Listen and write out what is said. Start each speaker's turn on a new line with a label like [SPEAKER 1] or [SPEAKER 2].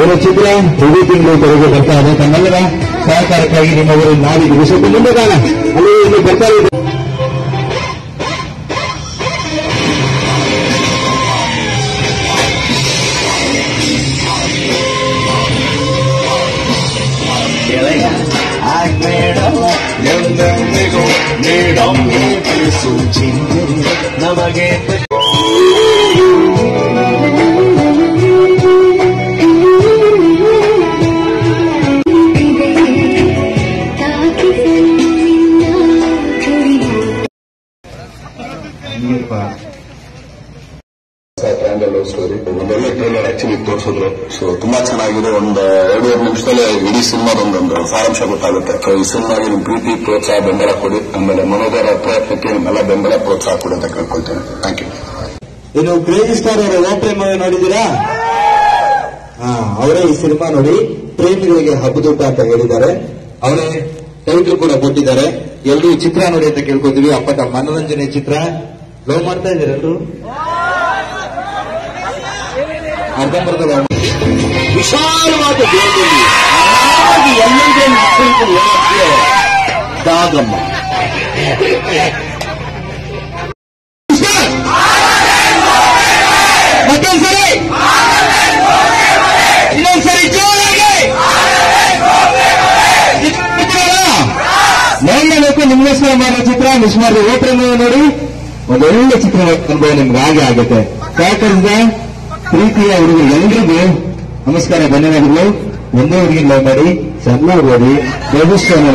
[SPEAKER 1] ಅವರ ಚಿತ್ರ ಪ್ರತಿ ತಿಂಗಳು ತೆರೆಗೆ ಬರ್ತಾ ಇದೆ ತಮ್ಮೆಲ್ಲರ ಸಹಕಾರಕ್ಕಾಗಿ ನಿಮ್ಮವರು ನಾವಿದು ವಿಷಯಕ್ಕೆ ಮುಂದೆ ಕಾಣ ಅಲ್ಲಿ ಇಲ್ಲಿ ಬರ್ತಾ ಇದೆ
[SPEAKER 2] ಆಗ್ಬೇಡಲ್ಲ ಎಂದೆಂದಿಗೂ ನೀಡೊಮ್ಮೆ ತಿಳಿಸು ಚಿಂತನೆ ನಮಗೆ
[SPEAKER 3] ಟ್ರಯಾಂಗಲ್ ಲವ್ ಸ್ಟೋರಿ ಒಂದೊಳ್ಳೆ ಟ್ರೈಲರ್ ಆಕ್ಚುಲಿ ತೋರಿಸಿದ್ರು ಸೊ ತುಂಬಾ ಚೆನ್ನಾಗಿದೆ ಒಂದು ಎರಡೂವರೆ ನಿಮಿಷದಲ್ಲೇ ಇಡೀ ಸಿನಿಮಾದೊಂದೊಂದು ಸಾರಾಂಶ ಗೊತ್ತಾಗುತ್ತೆ ಸೊ ಈ ಸಿನಿಮಾಗೆ ನಿಮ್ ಪ್ರೀತಿ ಪ್ರೋತ್ಸಾಹ ಬೆಂಬಲ ಕೊಡಿ ಆಮೇಲೆ ಮನೋದರ ಪ್ರಯತ್ನಕ್ಕೆ ನಿಮ್ಮೆಲ್ಲ ಬೆಂಬಲ ಪ್ರೋತ್ಸಾಹ ಕೊಡಿ ಅಂತ ಕೇಳ್ಕೊಳ್ತೇನೆ ಥ್ಯಾಂಕ್ ಯು
[SPEAKER 1] ಇನ್ನು ಕ್ರೇಜಿ ಸ್ಟಾರ್ ಅವರ ಓಪನ್ ಮೂವಿ ನೋಡಿದ್ದೀರಾ ಹಾ ಅವರೇ ಈ ಸಿನಿಮಾ ನೋಡಿ ಪ್ರೇಮಿಗಳಿಗೆ ಹಬ್ಬದೂಟ ಅಂತ ಹೇಳಿದ್ದಾರೆ ಅವರೇ ಟೈಟಲ್ ಕೂಡ ಕೊಟ್ಟಿದ್ದಾರೆ ಎಲ್ಲರೂ ಈ ಚಿತ್ರ ನೋಡಿ ಅಂತ ಕೇಳ್ಕೊತೀವಿ ಅಪ್ಪಟ ಮನೋರಂಜನೆ ಚಿತ್ರ ಲವ್ ಮಾಡ್ತಾ ಇದ್ದೀರಾ ಎಲ್ಲರೂ ಅರ್ಧಂಬರ್ಧ love
[SPEAKER 2] ವಿಶಾಲವಾದ ದೇಹದಲ್ಲಿ ಆರಾಮಾಗಿ ಎಲ್ಲರಿಗೂ ನಿಂತ್ಕೊಂಡು ಹೇಳೋಕ್ಕೆ ದಾಗಮ್ಮ
[SPEAKER 1] ಮತ್ತೊಂದ್ಸರಿ ಇನ್ನೊಂದ್ಸರಿ ಜೋರಾಗಿ ನೋಡಬೇಕು ನಿಮ್ಗೋಸ್ಕರ ಮಾಡೋ ಚಿತ್ರ ಮಿಸ್ ಮಾಡಿ ಓಪನ್ ನೋಡಿ ಒಂದೊಳ್ಳೆ ಚಿತ್ರ ಅನುಭವ ನಿಮ್ಗೆ ಹಾಗೆ ಆಗುತ್ತೆ ಸಹಕರಿಸಿದ ಪ್ರೀತಿಯ ಹುಡುಗರು ಎಲ್ರಿಗೂ ನಮಸ್ಕಾರ ಧನ್ಯವಾದಗಳು ಒಂದೇ ಹುಡುಗಿ ಲವ್ ಮಾಡಿ ಚೆನ್ನಾಗಿ ಓದಿ ರೆಜಿಸ್ಟರ್